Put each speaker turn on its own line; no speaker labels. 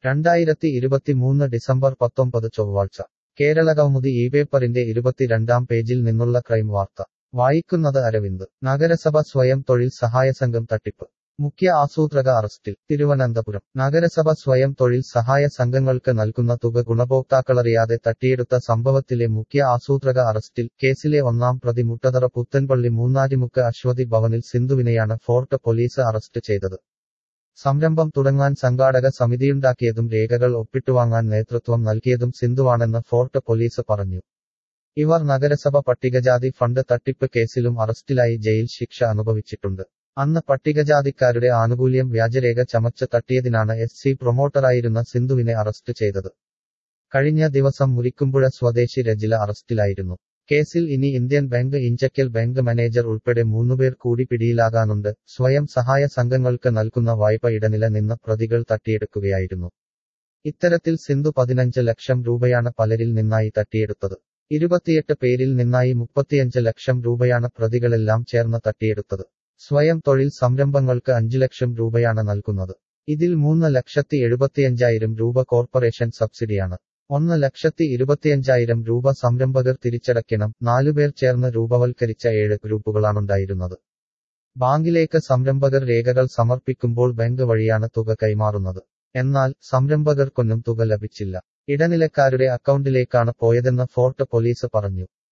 രണ്ടായിരത്തി ഇരുപത്തിമൂന്ന് ഡിസംബർ പത്തൊമ്പത് ചൊവ്വാഴ്ച കേരള കൗമുദി ഈ പേപ്പറിന്റെ ഇരുപത്തിരണ്ടാം പേജിൽ നിന്നുള്ള ക്രൈം വാർത്ത വായിക്കുന്നത് അരവിന്ദ് നഗരസഭ സ്വയം തൊഴിൽ സഹായസംഘം തട്ടിപ്പ് മുഖ്യ ആസൂത്രക അറസ്റ്റിൽ തിരുവനന്തപുരം നഗരസഭ സ്വയം തൊഴിൽ സഹായ സംഘങ്ങൾക്ക് നൽകുന്ന തുക ഗുണഭോക്താക്കളറിയാതെ തട്ടിയെടുത്ത സംഭവത്തിലെ മുഖ്യ ആസൂത്രക അറസ്റ്റിൽ കേസിലെ ഒന്നാം പ്രതി മുട്ടതറ പുത്തൻപള്ളി മൂന്നാരിമുക്ക് അശ്വതി ഭവനിൽ സിന്ധുവിനെയാണ് ഫോർട്ട് പോലീസ് അറസ്റ്റ് ചെയ്തത് സംരംഭം തുടങ്ങാൻ സംഘാടക സമിതിയുണ്ടാക്കിയതും രേഖകൾ ഒപ്പിട്ടുവാങ്ങാൻ നേതൃത്വം നൽകിയതും സിന്ധുവാണെന്ന് ഫോർട്ട് പോലീസ് പറഞ്ഞു ഇവർ നഗരസഭ പട്ടികജാതി ഫണ്ട് തട്ടിപ്പ് കേസിലും അറസ്റ്റിലായി ജയിൽ ശിക്ഷ അനുഭവിച്ചിട്ടുണ്ട് അന്ന് പട്ടികജാതിക്കാരുടെ ആനുകൂല്യം വ്യാജരേഖ ചമച്ച് തട്ടിയതിനാണ് എസ് സി പ്രൊമോട്ടറായിരുന്ന സിന്ധുവിനെ അറസ്റ്റ് ചെയ്തത് കഴിഞ്ഞ ദിവസം മുരിക്കുമ്പുഴ സ്വദേശി രജില അറസ്റ്റിലായിരുന്നു കേസിൽ ഇനി Indian bank Inchakkal bank manager ഉൾപ്പെടെ മൂന്നുപേർ കൂടി പിടിയിലാകാനുണ്ട് സ്വയം സഹായ സംഘങ്ങൾക്ക് നൽകുന്ന വായ്പ ഇടനില നിന്ന് പ്രതികൾ തട്ടിയെടുക്കുകയായിരുന്നു ഇത്തരത്തിൽ സിന്ധു പതിനഞ്ച് ലക്ഷം രൂപയാണ് പലരിൽ നിന്നായി തട്ടിയെടുത്തത് ഇരുപത്തിയെട്ട് പേരിൽ നിന്നായി മുപ്പത്തിയഞ്ച് ലക്ഷം രൂപയാണ് പ്രതികളെല്ലാം ചേർന്ന് തട്ടിയെടുത്തത് സ്വയം തൊഴിൽ സംരംഭങ്ങൾക്ക് അഞ്ചു ലക്ഷം രൂപയാണ് നൽകുന്നത് ഇതിൽ മൂന്ന് ലക്ഷത്തി എഴുപത്തിയഞ്ചായിരം രൂപ കോർപ്പറേഷൻ സബ്സിഡിയാണ് ഒന്ന് ലക്ഷത്തി ഇരുപത്തിയഞ്ചായിരം രൂപ സംരംഭകർ തിരിച്ചടയ്ക്കണം നാലുപേർ ചേർന്ന് രൂപവൽക്കരിച്ച ഏഴ് ഗ്രൂപ്പുകളാണുണ്ടായിരുന്നത് ബാങ്കിലേക്ക് സംരംഭകർ രേഖകൾ സമർപ്പിക്കുമ്പോൾ ബാങ്ക് വഴിയാണ് തുക കൈമാറുന്നത് എന്നാൽ സംരംഭകർക്കൊന്നും തുക ലഭിച്ചില്ല ഇടനിലക്കാരുടെ അക്കൗണ്ടിലേക്കാണ് പോയതെന്ന് ഫോർട്ട് പോലീസ് പറഞ്ഞു